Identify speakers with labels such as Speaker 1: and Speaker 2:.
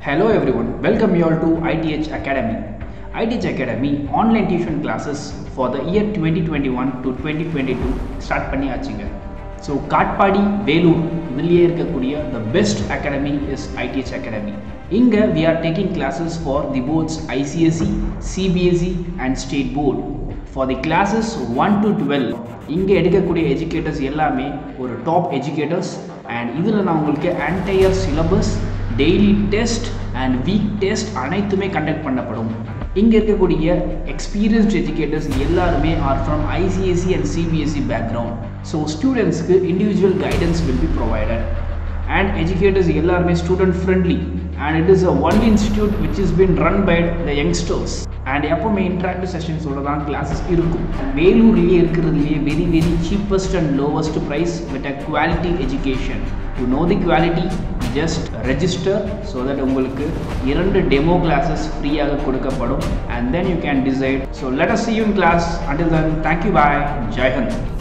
Speaker 1: Hello everyone, welcome you all to ITH Academy. ITH Academy online tuition classes for the year 2021 to 2022 start பண்ணியாச்சுங்க so Katpadi Vellore இதுலேயே இருக்கக்கூடிய the best academy is IDH academy இங்கே we are taking classes for the boards ICSE CBSE and state board for the classes one to twelve இங்கே எடுக்கக்கூடிய educators எல்லாமே ஒரு top educators and இதில் நான் உங்களுக்கு entire syllabus daily test and week test அனைத்துமே conduct பண்ணப்படும் இங்கே இருக்கக்கூடிய எக்ஸ்பீரியன்ஸ்ட் எஜுகேட்டர்ஸ் எல்லாருமே are from ICSE and CBSE background so ஸ்டூடெண்ட்ஸ்க்கு individual guidance will be provided and educators எல்லாருமே student friendly and it is a one institute which is been run by the youngsters and எப்போவுமே interactive செஷன்ஸோட தான் classes இருக்கும் வேலூர்லேயே இருக்கிறதுலேயே very very cheapest and lowest price with a quality education to know the quality just register so that உங்களுக்கு இரண்டு demo classes ஃப்ரீயாக கொடுக்கப்படும் and then you can decide so let us see you in class until then thank you bye ஜெய்ஹந்த்